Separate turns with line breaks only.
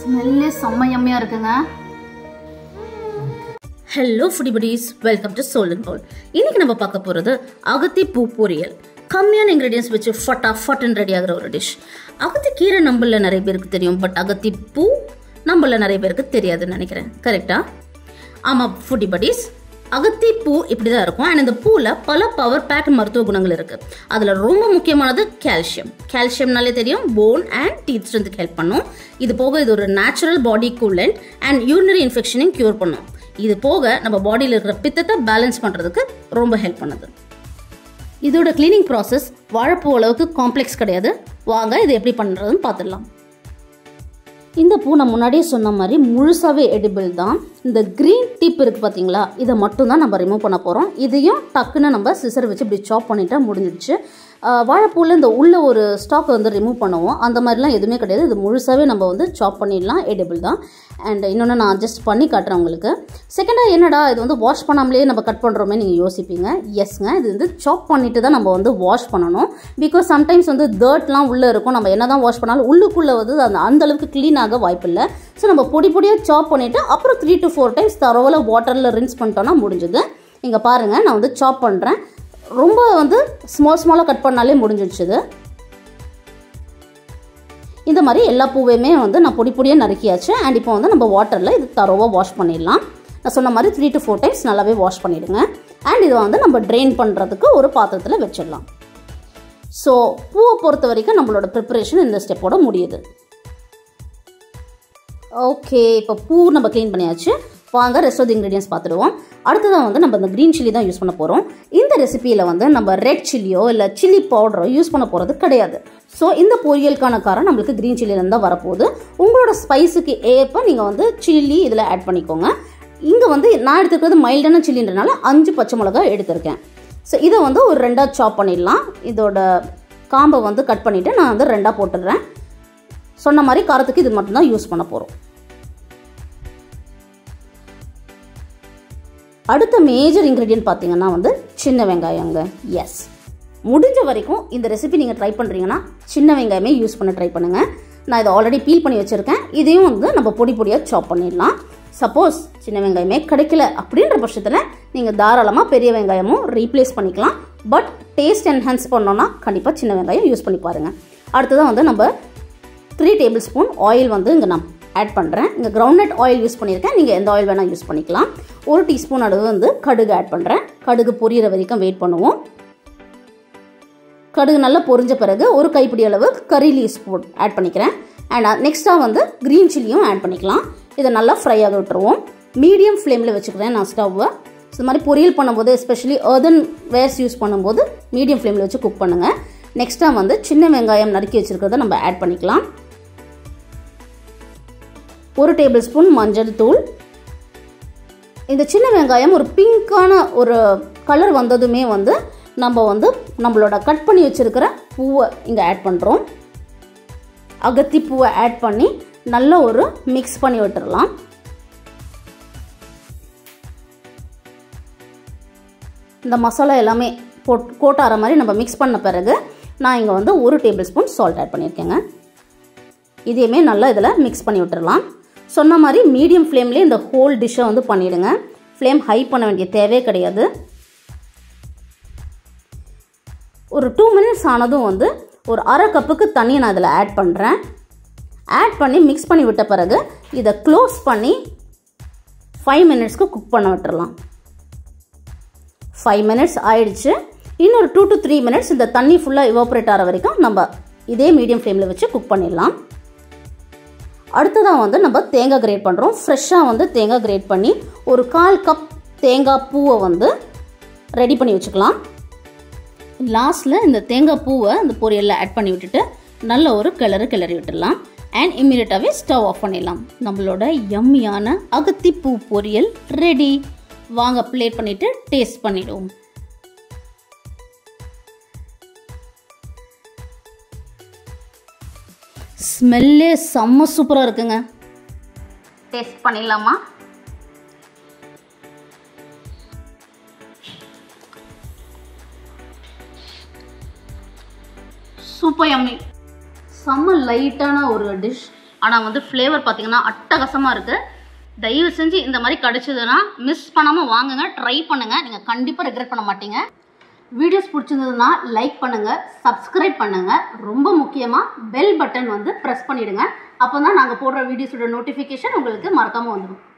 ஸ்மெல்லே செம்ம யம்மியா இருக்குங்க
hello foodie buddies welcome to soul and bowl இன்னைக்கு நம்ம பார்க்க போகிறது அகத்தி பூ பொரியல் கம்மியான இன்க்ரீடியன்ஸ் வச்சு ஃபட்டா ஃபட்டன் ரெடி ஆகிற ஒரு டிஷ் அகத்தி கீரை நம்மள நிறைய பேருக்கு தெரியும் பட் அகத்தி பூ நம்மள நிறைய பேருக்கு தெரியாதுன்னு நினைக்கிறேன் கரெக்டா ஆமாம் ஃபுடி buddies அகத்தி பூ இப்படி தான் இருக்கும் அண்ட் இந்த பூவில் பல பவர் பேக் மருத்துவ குணங்கள் இருக்குது அதில் ரொம்ப முக்கியமானது கால்சியம் கால்சியம்னாலே தெரியும் போன் அண்ட் டீத் ஸ்ட்ரென்த்துக்கு ஹெல்ப் பண்ணும் இது போக இது ஒரு natural body coolant and urinary இன்ஃபெக்ஷனையும் க்யூர் பண்ணும் இது போக நம்ம பாடியில் இருக்கிற பித்தத்தை பேலன்ஸ் பண்ணுறதுக்கு ரொம்ப ஹெல்ப் பண்ணுது இதோட க்ளீனிங் ப்ராசஸ் வாழைப்பூ அளவுக்கு காம்ப்ளெக்ஸ் கிடையாது வாங்க இது எப்படி பண்ணுறதுன்னு பார்த்துடலாம் இந்த பூ நான் முன்னாடியே சொன்ன மாதிரி முழுசாகவே எடிபிள் தான் இந்த க்ரீன் டிப் இருக்குது பார்த்தீங்களா இதை மட்டும் தான் நம்ம ரிமூவ் பண்ண போகிறோம் இதையும் டக்குன்னு நம்ம சிசர் வச்சு இப்படி சாப் பண்ணிட்டா முடிஞ்சிடுச்சு ஆஹ் வாழைப்பூவில் இந்த உள்ள ஒரு ஸ்டாக் வந்து ரிமூவ் பண்ணுவோம் அந்த மாதிரிலாம் எதுவுமே கிடையாது இது முழுசாகவே நம்ம வந்து சாப் பண்ணிடலாம் எடிபிள் தான் அண்ட் இன்னொன்று நான் அட்ஜஸ்ட் பண்ணி காட்டுறேன் உங்களுக்கு செகண்டாக என்னடா இது வந்து வாஷ் பண்ணாமலே நம்ம கட் பண்ணுறோமே நீங்கள் யோசிப்பீங்க எஸ்ங்க இது வந்து சாப் பண்ணிட்டு தான் நம்ம வந்து வாஷ் பண்ணணும் பிகாஸ் சம்டைம்ஸ் வந்து டர்ட்லாம் உள்ளே இருக்கும் நம்ம என்ன தான் வாஷ் பண்ணாலும் உள்ளுக்குள்ளே வந்து அந்த அந்த அளவுக்கு க்ளீன் ஆக வாய்ப்பில்லை ஸோ நம்ம பொடி பொடியாக சாப் பண்ணிவிட்டு அப்புறம் த்ரீ டு ஃபோர் டைம்ஸ் தரவில் வாட்டரில் ரின்ஸ் பண்ணிட்டோம்னா முடிஞ்சுது இங்கே பாருங்கள் நான் வந்து சாப் பண்ணுறேன் ரொம்ப வந்து ஸ்மால் ஸ்மாலாக கட் பண்ணாலே முடிஞ்சிடுச்சுது இந்த மாதிரி எல்லா பூவையுமே வந்து நான் பொடி பொடியாக நறுக்கியாச்சு அண்ட் இப்போ வந்து நம்ம வாட்டரில் இது தரோவாக வாஷ் பண்ணிடலாம் நான் சொன்ன மாதிரி த்ரீ டு ஃபோர் டைம்ஸ் நல்லாவே வாஷ் பண்ணிவிடுங்க அண்ட் இதை வந்து நம்ம ட்ரெயின் பண்ணுறதுக்கு ஒரு பாத்திரத்தில் வச்சிடலாம் ஸோ பூவை பொறுத்த வரைக்கும் நம்மளோட ப்ரிப்பரேஷன் இந்த ஸ்டெப்போட முடியுது ஓகே இப்போ பூ நம்ம க்ளீன் பண்ணியாச்சு வாங்க ரெஸ்ட் ஆஃப் இன்க்ரீடியன்ஸ் பார்த்துடுவோம் அடுத்ததான் வந்து நம்ம இந்த க்ரீன் சில்லி தான் யூஸ் பண்ண போகிறோம் இந்த ரெசிபியில் வந்து நம்ம ரெட் சில்லியோ இல்லை சில்லி பவுடரோ யூஸ் பண்ண போகிறது கிடையாது ஸோ இந்த பொரியலுக்கான காரம் நம்மளுக்கு க்ரீன் சில்லிலேருந்து தான் வரப்போகுது உங்களோட ஸ்பைஸுக்கு ஏற்ப நீங்கள் வந்து சில்லி இதில் ஆட் பண்ணிக்கோங்க இங்கே வந்து நான் எடுத்துக்கிறது மைல்டான சில்லின்றனால அஞ்சு பச்சை மிளகாய் எடுத்திருக்கேன் ஸோ இதை வந்து ஒரு ரெண்டாக சாப் பண்ணிடலாம் இதோட காம்பை வந்து கட் பண்ணிவிட்டு நான் வந்து ரெண்டாக போட்டுடுறேன் சொன்ன மாதிரி காரத்துக்கு இது மட்டும்தான் யூஸ் பண்ண போகிறோம் அடுத்த மேஜர் இன்க்ரீடியன்ட் பார்த்தீங்கன்னா வந்து சின்ன வெங்காயங்க எஸ் முடிஞ்ச வரைக்கும் இந்த ரெசிபி நீங்கள் ட்ரை பண்ணுறீங்கன்னா சின்ன வெங்காயமே யூஸ் பண்ண ட்ரை பண்ணுங்கள் நான் இதை ஆல்ரெடி பீல் பண்ணி வச்சுருக்கேன் இதையும் வந்து நம்ம பொடி பொடியாக சாப் பண்ணிடலாம் சப்போஸ் சின்ன வெங்காயமே கிடைக்கல அப்படின்ற பட்சத்தில் நீங்கள் தாராளமாக பெரிய வெங்காயமும் ரீப்ளேஸ் பண்ணிக்கலாம் பட் டேஸ்ட் என்ஹான்ஸ் பண்ணோன்னா கண்டிப்பாக சின்ன வெங்காயம் யூஸ் பண்ணி பாருங்கள் அடுத்ததான் வந்து நம்ம த்ரீ டேபிள் ஸ்பூன் ஆயில் வந்து இங்கே நான் ஆட் பண்ணுறேன் இங்கே கிரவுண்ட்நட் ஆயில் யூஸ் பண்ணியிருக்கேன் நீங்கள் எந்த ஆயில் வேணால் யூஸ் பண்ணிக்கலாம் ஒரு டீஸ்பூன் அளவு வந்து கடுகு ஆட் பண்ணுறேன் கடுகு பொரியிற வரைக்கும் வெயிட் பண்ணுவோம் கடுகு நல்லா பொரிஞ்ச பிறகு ஒரு கைப்பிடி அளவு கறி லீவ்ஸ் போட் ஆட் பண்ணிக்கிறேன் அண்ட் நெக்ஸ்ட்டாக வந்து க்ரீன் சில்லியும் ஆட் பண்ணிக்கலாம் இதை நல்லா ஃப்ரை ஆக விட்டுருவோம் மீடியம் ஃப்ளேமில் வச்சுக்கிறேன் நான் ஸ்டவ்வை இது மாதிரி பொரியல் பண்ணும்போது எஸ்பெஷலி earthen வேர்ஸ் யூஸ் பண்ணும்போது மீடியம் ஃப்ளேமில் வச்சு குக் பண்ணுங்கள் நெக்ஸ்ட்டாக வந்து சின்ன வெங்காயம் நறுக்கி வச்சுருக்கிறத நம்ம ஆட் பண்ணிக்கலாம் ஒரு டேபிள் ஸ்பூன் மஞ்சள் தூள் இந்த சின்ன வெங்காயம் ஒரு பிங்க்கான ஒரு கலர் வந்ததுமே வந்து நம்ம வந்து நம்மளோட கட் பண்ணி வச்சுருக்கிற பூவை இங்கே ஆட் பண்ணுறோம் அகத்தி பூவை ஆட் பண்ணி நல்ல ஒரு மிக்ஸ் பண்ணி விட்டுறலாம் இந்த மசாலா எல்லாமே போட் கோட்டார மாதிரி நம்ம மிக்ஸ் பண்ண பிறகு நான் இங்கே வந்து ஒரு டேபிள் ஸ்பூன் சால்ட் ஆட் பண்ணியிருக்கேங்க இதையுமே நல்லா இதில் மிக்ஸ் பண்ணி விட்டுறலாம் சொன்ன மாதிரி மீடியம் ஃப்ளேம்லேயே இந்த ஹோல் டிஷ்ஷை வந்து பண்ணிவிடுங்க ஃப்ளேம் ஹை பண்ண வேண்டிய தேவையே கிடையாது ஒரு டூ மினிட்ஸ் ஆனதும் வந்து ஒரு அரை கப்புக்கு தண்ணி நான் இதில் ஆட் பண்ணுறேன் ஆட் பண்ணி மிக்ஸ் பண்ணி விட்ட பிறகு இதை க்ளோஸ் பண்ணி ஃபைவ் மினிட்ஸ்க்கு குக் பண்ண விட்டுறலாம் ஃபைவ் மினிட்ஸ் ஆயிடுச்சு இன்னொரு டூ டு த்ரீ மினிட்ஸ் இந்த தண்ணி ஃபுல்லாக இவாப்ரேட் ஆகிற வரைக்கும் நம்ம இதே மீடியம் ஃப்ளேமில் வச்சு குக் பண்ணிடலாம் அடுத்ததாக வந்து நம்ம தேங்காய் கிரேட் பண்ணுறோம் ஃப்ரெஷ்ஷாக வந்து தேங்காய் கிரேட் பண்ணி ஒரு கால் கப் தேங்காய் பூவை வந்து ரெடி பண்ணி வச்சுக்கலாம் லாஸ்ட்டில் இந்த தேங்காய் பூவை அந்த பொரியலில் ஆட் பண்ணி விட்டுட்டு நல்ல ஒரு கிளறு கிளறி விட்டுடலாம் அண்ட் இம்மீடியட்டாகவே ஸ்டவ் ஆஃப் பண்ணிடலாம் நம்மளோட யம்மியான அகத்திப்பூ பொரியல் ரெடி வாங்க பிளேட் பண்ணிவிட்டு டேஸ்ட் பண்ணிவிடுவோம் ஸ்மெல்லே செம்ம சூப்பராக இருக்குங்க டேஸ்ட் பண்ணிடலாமா சூப்பர் யம்மி செம்ம லைட்டான ஒரு டிஷ் ஆனால் வந்து ஃப்ளேவர் பார்த்தீங்கன்னா அட்டகாசமாக இருக்குது தயவு செஞ்சு இந்த மாதிரி கிடச்சிதுன்னா மிஸ் பண்ணாமல் வாங்குங்க ட்ரை பண்ணுங்கள் நீங்கள் கண்டிப்பாக ரெக்ரெட் பண்ண மாட்டீங்க வீடியோஸ் பிடிச்சிருந்ததுன்னா லைக் பண்ணுங்கள் சப்ஸ்கிரைப் பண்ணுங்கள் ரொம்ப முக்கியமாக பெல் பட்டன் வந்து ப்ரெஸ் பண்ணிவிடுங்க அப்போ தான் நாங்கள் போடுற வீடியோஸோட நோட்டிஃபிகேஷன் உங்களுக்கு மறக்காமல் வந்துடும்